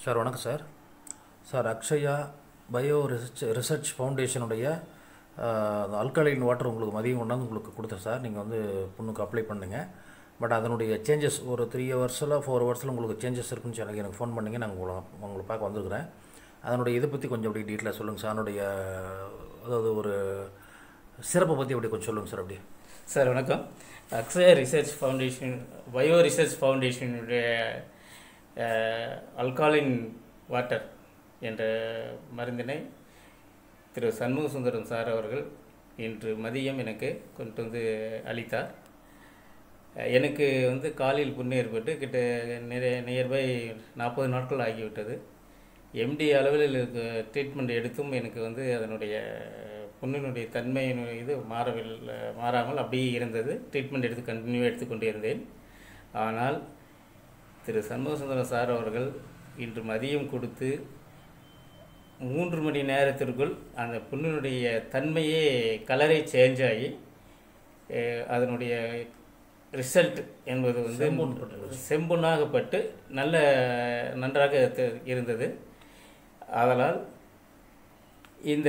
sir வணக்கம் sir sir Akshaya bio research research ஃபவுண்டேஷனுடைய alkaline water உங்களுக்கு மதியம் கொண்டாந்து உங்களுக்கு கொடுத்தேன் சார் நீங்கள் வந்து பொண்ணுக்கு அப்ளை பண்ணுங்க பட் அதனுடைய சேஞ்சஸ் ஒரு த்ரீ ஹவர்ஸில் ஃபோர் ஹவர்ஸில் உங்களுக்கு சேஞ்சஸ் இருக்குன்னு சொல்லி எனக்கு எனக்கு ஃபோன் பண்ணிங்க நாங்கள் உங்களை உங்களை பார்க்க வந்திருக்கிறேன் அதனுடைய இதை பற்றி கொஞ்சம் அப்படி டீட்டெயிலாக சொல்லுங்கள் சார் அதனுடைய அதாவது ஒரு சிறப்பை பற்றி அப்படி கொஞ்சம் சொல்லுங்கள் சார் அப்படி சார் வணக்கம் Akshaya research foundation bio research ஃபவுண்டேஷனுடைய அல்காலின் வாட்டர் என்ற மருந்தினை திரு சண்முக சுந்தரம் சார் அவர்கள் இன்று மதியம் எனக்கு கொண்டு வந்து அளித்தார் அஹ் எனக்கு வந்து காலில் புண்ணு ஏற்பட்டு கிட்ட நிறைய நியர்பை நாற்பது நாட்கள் ஆகிவிட்டது எம்டி அளவில் ட்ரீட்மெண்ட் எடுத்தும் எனக்கு வந்து அதனுடைய புண்ணினுடைய தன்மை இது மாறவில்லை மாறாமல் அப்படியே இருந்தது ட்ரீட்மெண்ட் எடுத்து கண்டினியூ எடுத்துக்கொண்டு இருந்தேன் ஆனால் திரு சண்முகசுந்தரம் சார் அவர்கள் இன்று மதியம் கொடுத்து மூன்று மணி நேரத்திற்குள் அந்த புண்ணினுடைய தன்மையே கலரே சேஞ்ச் ஆகி அஹ், அதனுடைய ரிசல்ட் என்பது வந்து செம்பொன்னாகப்பட்டு நல்ல நன்றாக த- இருந்தது ஆதலால் இந்த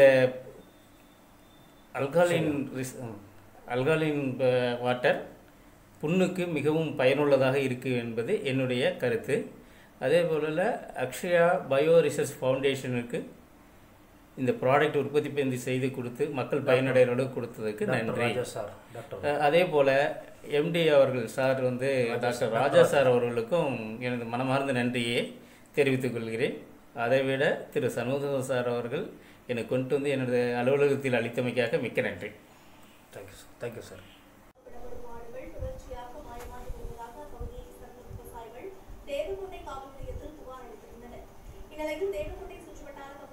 அல்காலின் ரிஸ் அல்காலின் ப- வாட்டர் புண்ணுக்கு மிகவும் பயனுள்ளதாக இருக்கு என்பது என்னுடைய கருத்து அதே போல அக்ஷயா பயோ ரிசர்ச் ஃபவுண்டேஷனுக்கு இந்த ப்ராடக்ட் உற்பத்தி பண்ணி செய்து கொடுத்து மக்கள் பயனடைகளோடு கொடுத்ததுக்கு நன்றி ராஜா சார் டாக்டர் அஹ் அதே போல எம்டி அவர்கள் சார் வந்து டாக்டர் ராஜா சார் அவர்களுக்கும் எனது மனமார்ந்த நன்றியை தெரிவித்துக் கொள்கிறேன் அதைவிட திரு சண்முகம் சார் அவர்கள் என்னை கொண்டு வந்து எனது அலுவலகத்தில் அளித்தமைக்காக மிக்க நன்றி தேங்க்யூ சார் தேங்க்யூ சார் விடப்படும் மாடுகள் தொடர்ச்சியாக மாயமாகி வருவதாக அப்பகுதியைச் சேர்ந்த விவசாயிகள் தேவகோட்டை காவல் நிலையத்தில் புகார் அளித்திருந்தனர் இந்நிலையில் தேவகோட்டை